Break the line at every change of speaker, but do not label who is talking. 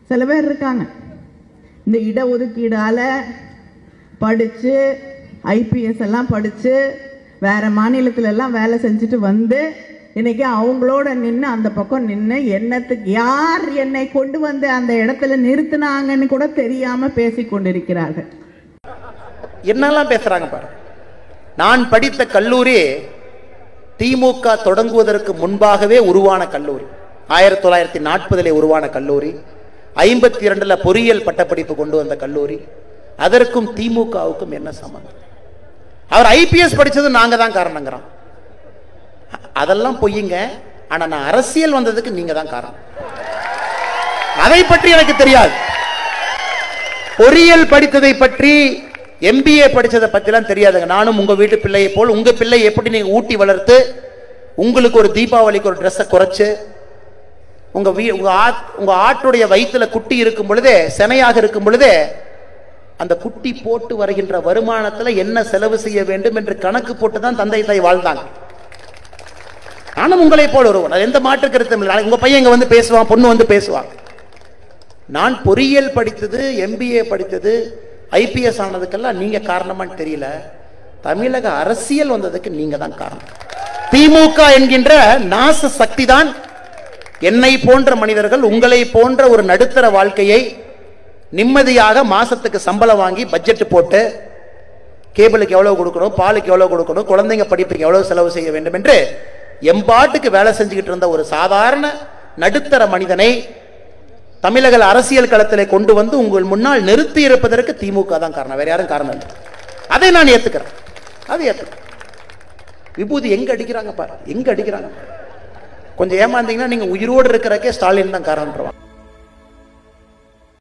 சில பேர் இருக்காங்க இந்த இடஒதுக்கீடால படித்து ஐபிஎஸ் எல்லாம் படித்து வேற மாநிலத்துல எல்லாம் வேலை செஞ்சுட்டு வந்து இன்னைக்கு அவங்களோட நின்று அந்த பக்கம் நின்று என்னத்துக்கு யார் என்னை கொண்டு வந்து அந்த இடத்துல நிறுத்தினாங்கன்னு கூட தெரியாம பேசி கொண்டிருக்கிறார்கள்
என்னெல்லாம் பேசுறாங்க பாரு நான் படித்த கல்லூரி திமுக தொடங்குவதற்கு முன்பாகவே உருவான கல்லூரி ஆயிரத்தி தொள்ளாயிரத்தி நாற்பதிலே உருவான கல்லூரி ஐம்பத்தி இரண்டுல பொறியியல் பட்டப்படிப்பு கொண்டு வந்த கல்லூரி அதற்கும் திமுகவுக்கும் என்ன சம்பந்தம் அவர் ஐபிஎஸ் படிச்சது நாங்க தான் காரணங்கிறான் அதெல்லாம் பொய்யுங்க ஆனா நான் அரசியல் வந்ததுக்கு நீங்க தான் காரணம் அதை பற்றி எனக்கு தெரியாது பொறியியல் படித்ததை பற்றி எம்பிஏ படிச்சதை பற்றிலாம் தெரியாதுங்க நானும் உங்க வீட்டு பிள்ளையை போல் உங்க பிள்ளை எப்படி நீங்க ஊட்டி வளர்த்து உங்களுக்கு ஒரு தீபாவளிக்கு ஒரு ட்ரெஸ்ஸை குறைச்சு உங்க வீ உங்க ஆட் உங்க ஆட்டுடைய வயிற்றுல குட்டி இருக்கும் பொழுதே செனையாக இருக்கும் பொழுதே அந்த குட்டி போட்டு வருகின்ற வருமானத்துல என்ன செலவு செய்ய வேண்டும் என்று கணக்கு போட்டு தான் தந்தை தாய் வாழ்ந்தாங்க நானும் உங்களை போல் ஒருவன் அது எந்த மாற்று கருத்தும் இல்லை நாளைக்கு உங்க பையன் இங்க வந்து பேசுவான் பொண்ணு வந்து பேசுவான் நான் பொறியியல் படித்தது எம்பிஏ படித்தது ஐபிஎஸ் ஆனதுக்கெல்லாம் நீங்க காரணமான்னு தெரியல தமிழக அரசியல் வந்ததுக்கு நீங்க தான் காரணம் திமுக என்கின்ற நாச சக்தி தான் என்னை போன்ற மனிதர்கள் உங்களை போன்ற ஒரு நடுத்தர வாழ்க்கையை நிம்மதியாக மாசத்துக்கு சம்பளம் வாங்கி பட்ஜெட் போட்டு கேபிளுக்கு எவ்வளவு கொடுக்கணும் பாலுக்கு எவ்வளவு கொடுக்கணும் குழந்தைங்க படிப்புக்கு எவ்வளவு செலவு செய்ய வேண்டும் என்று எம்பாட்டுக்கு வேலை செஞ்சுக்கிட்டு இருந்த ஒரு சாதாரண நடுத்தர மனிதனை தமிழக அரசியல் களத்திலே கொண்டு வந்து உங்கள் முன்னால் நிறுத்தி இருப்பதற்கு திமுக தான் காரணம் வேற யாரும் காரணம் இல்லை அதை நான் ஏத்துக்கிறேன் அதை ஏத்துக்கிறேன் விபூதி எங்க அடிக்கிறாங்க பாரு எங்க அடிக்கிறாங்க பாரு. கொஞ்சம் ஏமாந்தீங்கன்னா நீங்க உயிரோடு இருக்கிறக்கே ஸ்டாலின் தான் காரணம்